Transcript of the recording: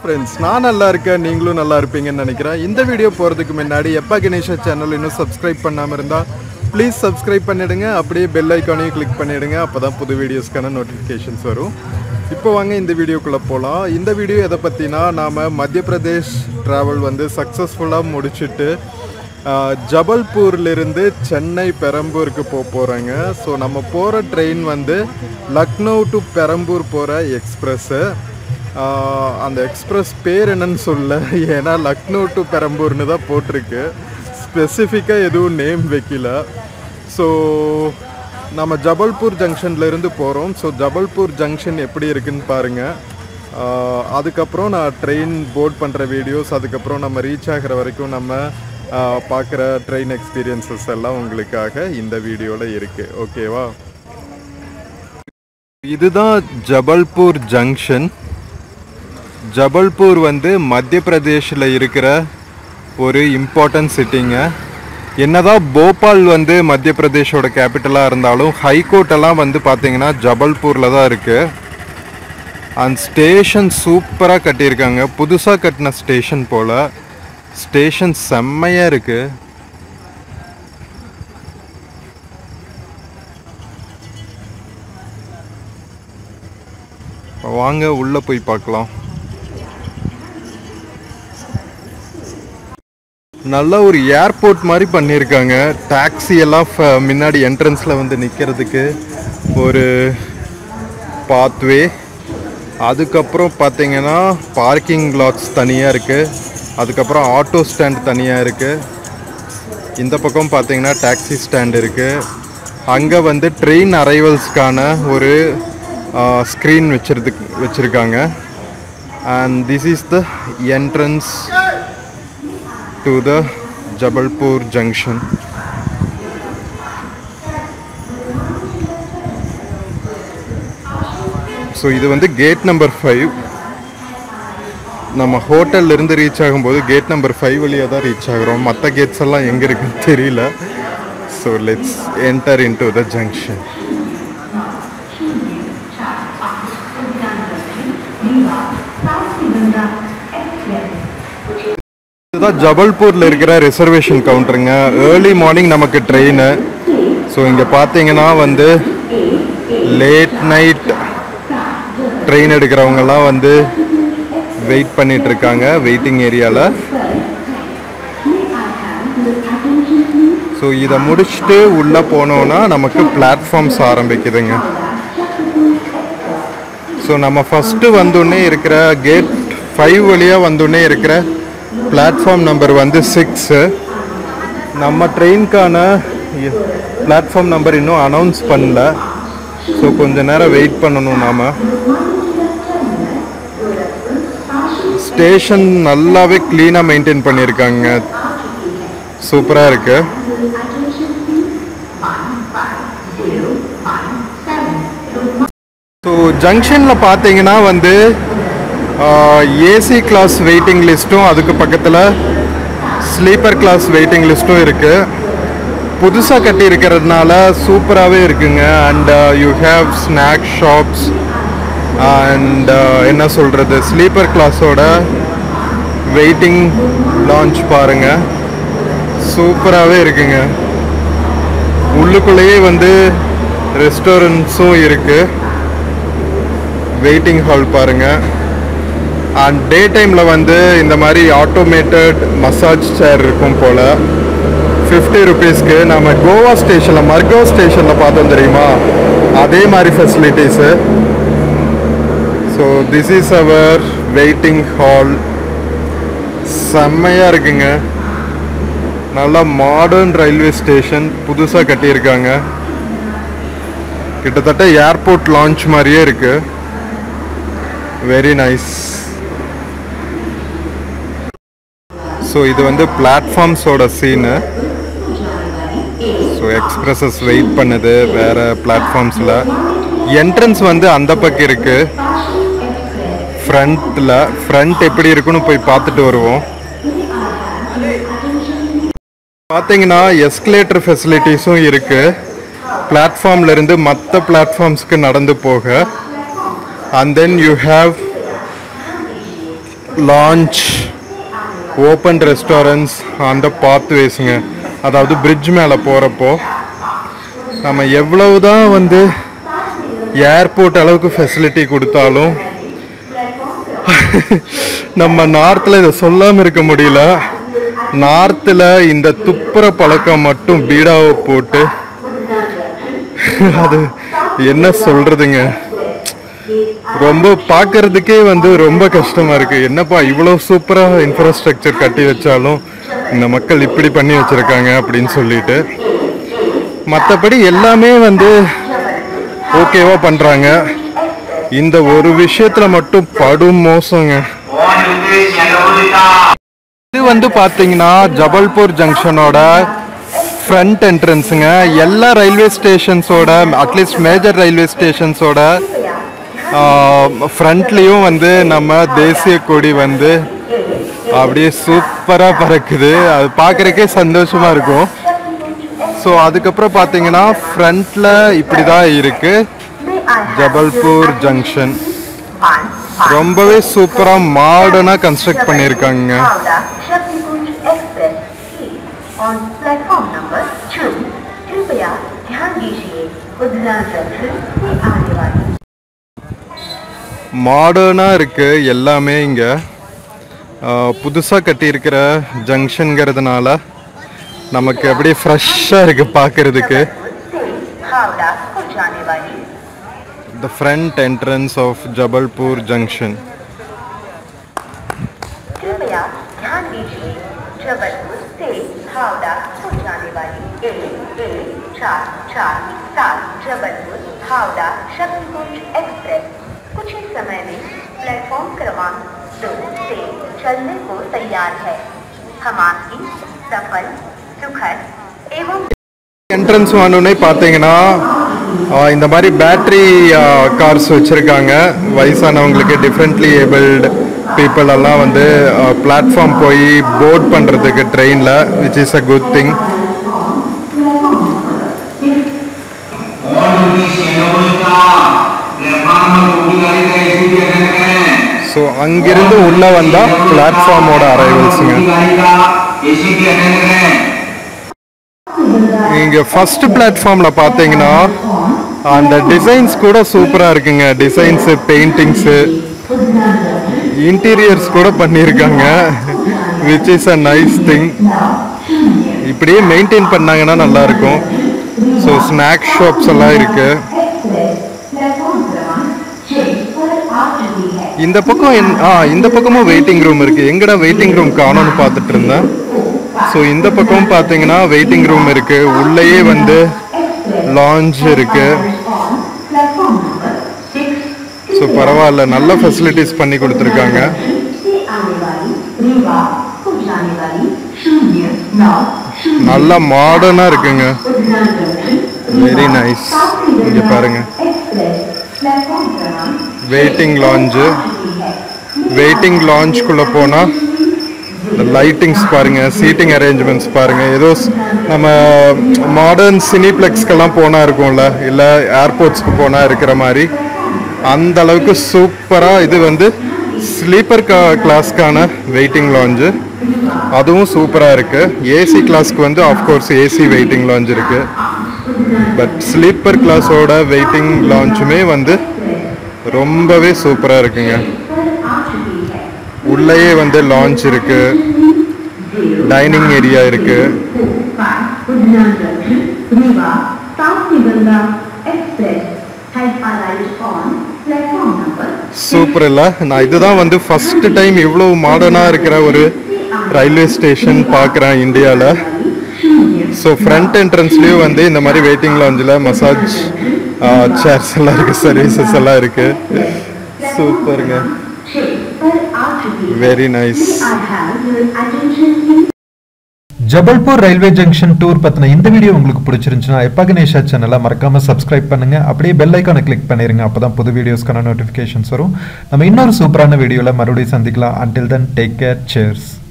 friends நான் நல்லா இருக்கேன் நீங்களும் நல்லா இருப்பீங்கன்னு நினைக்கிறேன் இந்த வீடியோ போகிறதுக்கு முன்னாடி எப்பா கணேஷா சேனல் இன்னும் சப்ஸ்கிரைப் பண்ணாமல் இருந்தால் ப்ளீஸ் சப்ஸ்கிரைப் பண்ணிடுங்க அப்படியே பெல் ஐக்கானையும் கிளிக் பண்ணிடுங்க அப்போ தான் புது வீடியோஸ்க்கான நோட்டிஃபிகேஷன்ஸ் வரும் இப்போ வாங்க இந்த வீடியோக்குள்ளே போகலாம் இந்த வீடியோ எதை பற்றினா நாம் மத்திய பிரதேஷ் ட்ராவல் வந்து சக்ஸஸ்ஃபுல்லாக முடிச்சுட்டு ஆஹ், ஜபல்பூர்லேருந்து சென்னை பெரம்பூருக்கு போக போகிறாங்க ஸோ நம்ம போகிற ட்ரெயின் வந்து லக்னோ டு பெரம்பூர் போகிற எக்ஸ்பிரஸ்ஸு ஆஹ் அந்த எக்ஸ்பிரஸ் பேர் என்னன்னு சொல்ல ஏன்னா லக்னோ டு பெரம்பூர்னு தான் போட்டிருக்கு ஸ்பெசிஃபிக்காக எதுவும் நேம் வைக்கல ஸோ நம்ம ஜபல்பூர் ஜங்ஷன்ல இருந்து போகிறோம் ஸோ ஜபல்பூர் ஜங்ஷன் எப்படி இருக்குன்னு பாருங்கள் ஆஹ் அதுக்கப்புறம் நான் ட்ரெயின் போர்ட் பண்ணுற வீடியோஸ் அதுக்கப்புறம் நம்ம ரீச் ஆகிற வரைக்கும் நம்ம பார்க்குற ட்ரெயின் எக்ஸ்பீரியன்சஸ் எல்லாம் உங்களுக்காக இந்த வீடியோவில் இருக்குது ஓகேவா இதுதான் ஜபல்பூர் ஜங்ஷன் ஜபல்பூர் வந்து மத்திய பிரதேஷில் இருக்கிற ஒரு இம்பார்ட்டன்ட் சிட்டிங்க என்னதான் போபால் வந்து மத்திய பிரதேஷோட கேபிட்டலாக இருந்தாலும் ஹைகோர்ட் எல்லாம் வந்து பார்த்தீங்கன்னா ஜபல்பூரில் தான் இருக்குது அந்த ஸ்டேஷன் சூப்பராக கட்டியிருக்காங்க புதுசாக கட்டின ஸ்டேஷன் போல் ஸ்டேஷன் செம்மையாக இருக்குது வாங்க உள்ளே போய் பார்க்கலாம் நல்ல ஒரு ஏர்போர்ட் மாதிரி பண்ணியிருக்காங்க டாக்ஸி எல்லாம் ஃப- முன்னாடி என்ட்ரன்ஸில் வந்து நிற்கிறதுக்கு ஒரு பாத்வே அதுக்கப்புறம் பார்த்தீங்கன்னா பார்க்கிங் லாட்ஸ் தனியாக இருக்குது அதுக்கப்புறம் ஆட்டோ ஸ்டாண்ட் தனியாக இருக்குது இந்த பக்கம் பார்த்தீங்கன்னா டாக்ஸி ஸ்டாண்ட் இருக்குது அங்கே வந்து ட்ரெயின் அரைவல்ஸ்க்கான ஒரு ஸ்க்ரீன் வச்சிருக்கு வச்சுருக்காங்க and this is the entrance to the Jabalpur junction so இது வந்து கேட் நம்பர் ஃபைவ் நம்ம ஹோட்டல்ல இருந்து ரீச் ஆகும்போது கேட் நம்பர் ஃபைவ் வழியாக தான் ரீச் ஆகுறோம் மற்ற கேட்ஸ் எல்லாம் எங்கே இருக்குன்னு தெரியல so let's enter into the junction இதுதான் ஜபல்பூரில் இருக்கிற ரிசர்வேஷன் கவுண்டருங்க ஏர்லி மார்னிங் நமக்கு ட்ரெயின் ஸோ இங்கே பார்த்தீங்கன்னா வந்து லேட் நைட் ட்ரெயின் எடுக்கிறவங்கெல்லாம் வந்து வெயிட் பண்ணிட்டு இருக்காங்க வெயிட்டிங் ஏரியாவில் ஸோ இதை முடிச்சுட்டு உள்ளே போனோன்னா நமக்கு பிளாட்ஃபார்ம்ஸ் ஆரம்பிக்குதுங்க ஸோ நம்ம ஃபஸ்ட்டு வந்தோடனே இருக்கிற கேட் ஃபைவ் வழியாக வந்தோடனே இருக்கிற பிளாட்ஃபார்ம் நம்பர் வந்து சிக்ஸு நம்ம ட்ரெயின்க்கான பிளாட்ஃபார்ம் நம்பர் இன்னும் அனௌன்ஸ் பண்ணல ஸோ கொஞ்ச நேரம் வெயிட் பண்ணணும் நாம் ஸ்டேஷன் நல்லாவே க்ளீனாக மெயின்டைன் பண்ணியிருக்காங்க சூப்பராக இருக்கு ஸோ ஜங்ஷனில் பார்த்தீங்கன்னா வந்து ஏசி கிளாஸ் வெயிட்டிங் லிஸ்ட்டும் அதுக்கு பக்கத்தில் ஸ்லீப்பர் கிளாஸ் வெயிட்டிங் லிஸ்ட்டும் இருக்குது புதுசாக கட்டி இருக்கிறதுனால சூப்பராகவே இருக்குங்க and you have snack shops and என்ன சொல்கிறது ஸ்லீப்பர் கிளாஸோட வெயிட்டிங் லான்ச் பாருங்கள் சூப்பராகவே இருக்குங்க உள்ளுக்குள்ளேயே வந்து ரெஸ்டாரண்ட்ஸும் இருக்குது வெயிட்டிங் ஹால் பாருங்கள் அண்ட் டே டைமில் வந்து இந்த மாதிரி ஆட்டோமேட்டட் மசாஜ் சேர் இருக்கும் போல் ஃபிஃப்டி ருபீஸ்க்கு நம்ம கோவா ஸ்டேஷனில் மர்கோ ஸ்டேஷனில் பார்த்தோம் தெரியுமா அதே மாதிரி facilities so this is our waiting hall செம்மையாக இருக்குங்க நல்லா மாடர்ன் ரயில்வே ஸ்டேஷன் புதுசாக கட்டியிருக்காங்க கிட்டத்தட்ட ஏர்போர்ட் லான்ச் மாதிரியே இருக்கு வெரி நைஸ் ஸோ இது வந்து பிளாட்ஃபார்ம்ஸோட சீனு ஸோ எக்ஸ்பிரஸஸ் வெயிட் பண்ணுது வேற பிளாட்ஃபார்ம்ஸில் என்ட்ரன்ஸ் வந்து அந்த பக்கம் இருக்கு ஃப்ரண்ட்டில் ஃப்ரண்ட் எப்படி இருக்குன்னு போய் பார்த்துட்டு வருவோம் பார்த்தீங்கன்னா எஸ்கலேட்டர் ஃபெசிலிட்டிஸும் இருக்கு பிளாட்ஃபார்ம்ல இருந்து மற்ற பிளாட்ஃபார்ம்ஸ்க்கு நடந்து போக and then you have lounge open restaurants அந்த பாத்வேஸுங்க அதாவது பிரிட்ஜ் மேலே போகிறப்போ நம்ம எவ்வளவு தான் வந்து ஏர்போர்ட் அளவுக்கு ஃபெசிலிட்டி கொடுத்தாலும் நம்ம நார்த்தில் இதை சொல்லாமல் இருக்க முடியல நார்த்தில் இந்த துப்புர பழக்கம் மட்டும் பீடாவை போட்டு அது என்ன சொல்றதுங்க ரொம்ப பார்க்கறதுக்கே வந்து ரொம்ப கஷ்டமா இருக்கு என்னப்பா இவ்வளோ சூப்பரா இன்ஃப்ராஸ்ட்ரக்சர் கட்டி வச்சாலும் இந்த மக்கள் இப்படி பண்ணி வச்சிருக்காங்க அப்படின்னு சொல்லிட்டு மற்றபடி எல்லாமே வந்து ஓகேவா பண்றாங்க இந்த ஒரு விஷயத்துல மட்டும் படும் மோசங்க இது வந்து பாத்தீங்கன்னா ஜபல்பூர் ஜங்ஷனோட ஃப்ரண்ட் என்ட்ரன்ஸுங்க எல்லா ரயில்வே ஸ்டேஷன்ஸோட அட்லீஸ்ட் மேஜர் ரயில்வே ஸ்டேஷன்ஸோட ஃப்ரண்ட்லேயும் வந்து நம்ம தேசிய கொடி வந்து அப்படியே சூப்பராக பறக்குது அது பார்க்குறக்கே சந்தோஷமா இருக்கும் ஸோ அதுக்கப்புறம் பார்த்தீங்கன்னா ஃப்ரண்ட்டில் இப்படி தான் இருக்குது ஜபல்பூர் ஜங்ஷன் ரொம்பவே சூப்பராக மாடர்னாக கன்ஸ்ட்ரக்ட் பண்ணியிருக்காங்க Howrah Shaktipunj express on platform number two कृपया ध्यान दीजिए उधना जंक्शन से आने वाली மாடர்னாக இருக்குது எல்லாமே இங்கே புதுசாக கட்டியிருக்கிற ஜங்ஷனுங்கிறதுனால நமக்கு அப்படியே ஃப்ரெஷ்ஷாக இருக்குது பார்க்குறதுக்கு से हावड़ा को जाने वाली the front entrance of Jabalpur junction कृपया ध्यान दीजिए जबलपुर से हावड़ा को जाने वाली एक एक चार चार सात जबलपुर हावड़ा शक्तिपुंज एक्सप्रेस कुछ ही समय में प्लेटफॉर्म क्रमांक दो से चलने को तैयार है हम आपकी सफल सुखद एवं என்ட்ரன்ஸ் வானோடனே பார்த்தீங்கன்னா ஆ, இந்த மாதிரி பேட்டரி கார்ஸ் வச்சுருக்காங்க வயசானவங்களுக்கு டிஃப்ரெண்ட்லி ஏபிள்டு பீப்புள் எல்லாம் வந்து பிளாட்ஃபார்ம் போய் போர்ட் பண்ணுறதுக்கு ட்ரெயினில் which is a good thing so அங்கிருந்து உள்ளே வந்தால் பிளாட்ஃபார்மோட அரைவல்ஸுங்க இங்க ஃபர்ஸ்ட் பிளாட்ஃபார்ம்ல பாத்தீங்கன்னா அந்த டிசைன்ஸ் கூட சூப்பரா இருக்குங்க டிசைன்ஸ் பெயிண்டிங்ஸ் இன்டீரியர்ஸ் கூட பண்ணியிருக்காங்க which is a nice thing இப்படியே மெயின்டைன் பண்ணாங்கன்னா நல்லா இருக்கும் ஸோ ஸ்நாக் ஷாப்ஸ் எல்லாம் இருக்கு இந்த பக்கம் என்- ஆ இந்த பக்கமும் வெயிட்டிங் ரூம் இருக்கு எங்கடா வெயிட்டிங் ரூம் காணோம்னு பார்த்துட்டு இருந்தேன் ஸோ இந்த பக்கம் பார்த்தீங்கன்னா வெயிட்டிங் ரூம் இருக்கு உள்ளேயே வந்து லாஞ்ச் இருக்கு ஸோ பரவாயில்ல நல்ல ஃபெசிலிட்டிஸ் பண்ணி கொடுத்துருக்காங்க से आने वाली रीवा को जाने वाली शून्य नौ शून्य நல்ல மாடர்னாக இருக்குங்க उधना जंक्शन வெரி நைஸ் இங்கே பாருங்க एक्सप्रेस प्लेटफॉर्म क्रमांक வெயிட்டிங் லாஞ்சு வெயிட்டிங் லாஞ்ச்குள்ளே போனால் இந்த லைட்டிங்ஸ் பாருங்க சீட்டிங் அரேஞ்ச்மெண்ட்ஸ் பாருங்க ஏதோ ஸ்- நம்ம மாடர்ன் சினிப்ளெக்ஸ்க்கெல்லாம் போனால் இருக்கும்ல இல்லை ஏர்போர்ட்ஸ்க்கு போனால் இருக்கிற மாதிரி அந்த அளவுக்கு சூப்பராக இது வந்து ஸ்லீப்பர் கிளாஸ்க்கான வெயிட்டிங் லாஞ்சு அதுவும் சூப்பராக இருக்குது ஏசி கிளாஸ்க்கு வந்து ஆஃப்கோர்ஸ் ஏசி வெயிட்டிங் லாஞ்ச் இருக்குது பட் ஸ்லீப்பர் கிளாஸோட வெயிட்டிங் லான்ச்சுமே வந்து ரொம்பவே சூப்பராக இருக்குங்க உள்ளேயே வந்து லான்ச் இருக்கு டைனிங் ஏரியா இருக்கு Udhna junction Rewa south Ganga express has arrived on platform number super இல்லை நான் இதுதான் வந்து ஃபர்ஸ்ட் டைம் இவ்வளோ மாடர்னாக இருக்கிற ஒரு ரயில்வே ஸ்டேஷன் பார்க்குறேன் இந்தியாவில் ஸோ ஃப்ரண்ட் என்ட்ரன்ஸ்லேயும் வந்து இந்த மாதிரி வெயிட்டிங் லாஞ்சில் மசாஜ் சேர்ஸ் எல்லாம் இருக்குது சர்வீசஸ் எல்லாம் இருக்குது சூப்பருங்க छः पर आ चुकी है very nice I have your attention in Jabalpur railway junction tour பத்தின இந்த வீடியோ உங்களுக்கு பிடிச்சிருந்துச்சுன்னா எப்பா கணேஷா சேனலை மறக்காம சப்ஸ்கிரைப் பண்ணுங்க அப்படியே பெல் ஐக்கானை கிளிக் பண்ணிருங்க அப்பதான் புது வீடியோஸ்க்கான நோட்டிஃபிகேஷன்ஸ் வரும் நம்ம இன்னொரு சூப்பரான வீடியோல மறுபடியும் சந்திக்கலாம் until then take care chairs